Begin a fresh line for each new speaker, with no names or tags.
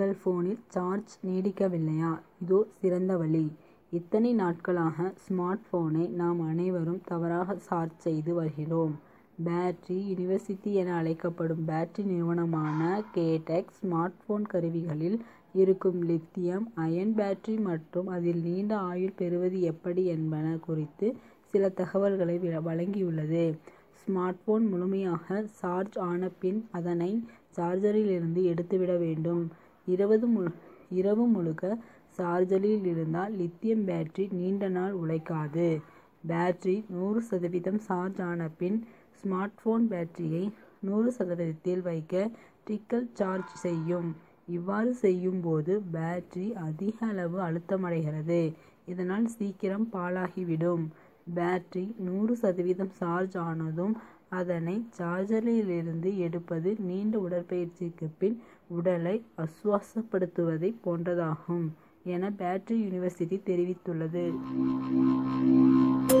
உங்கள் போனில் சார்ஜ் நீடிக்கவில்லையா இதோ சிறந்த வழி இத்தனை நாட்களாக ஸ்மார்ட் போனை நாம் அனைவரும் தவறாக சார்ஜ் செய்து வருகிறோம் பேட்டரி யூனிவர்சிட்டி என அழைக்கப்படும் பேட்டரி நிறுவனமான கேடெக் ஸ்மார்ட் போன் கருவிகளில் இருக்கும் லித்தியம் அயன் பேட்டரி மற்றும் அதில் நீண்ட ஆயுள் பெறுவது எப்படி என்பன குறித்து சில தகவல்களை வழங்கியுள்ளது ஸ்மார்ட் போன் முழுமையாக சார்ஜ் ஆன பின் அதனை சார்ஜரிலிருந்து எடுத்துவிட வேண்டும் இருபது முழு இரவு முழுக்க சார்ஜரில் இருந்தால் லித்தியம் பேட்டரி நீண்ட நாள் உழைக்காது பேட்டரி நூறு சதவீதம் சார்ஜ் ஆன பின் ஸ்மார்ட் போன் பேட்டரியை நூறு சதவீதத்தில் வைக்க ட்ரிக்கல் சார்ஜ் செய்யும் இவ்வாறு செய்யும் போது பேட்டரி அதிக அளவு அழுத்தமடைகிறது இதனால் சீக்கிரம் பாழாகிவிடும் பேட்டரி நூறு சதவீதம் சார்ஜ் ஆனதும் அதனை சார்ஜரிலிருந்து எடுப்பது நீண்ட உடற்பயிற்சிக்கு பின் உடலை அஸ்வாசப்படுத்துவதை போன்றதாகும் என பேட்டரி யூனிவர்சிட்டி தெரிவித்துள்ளது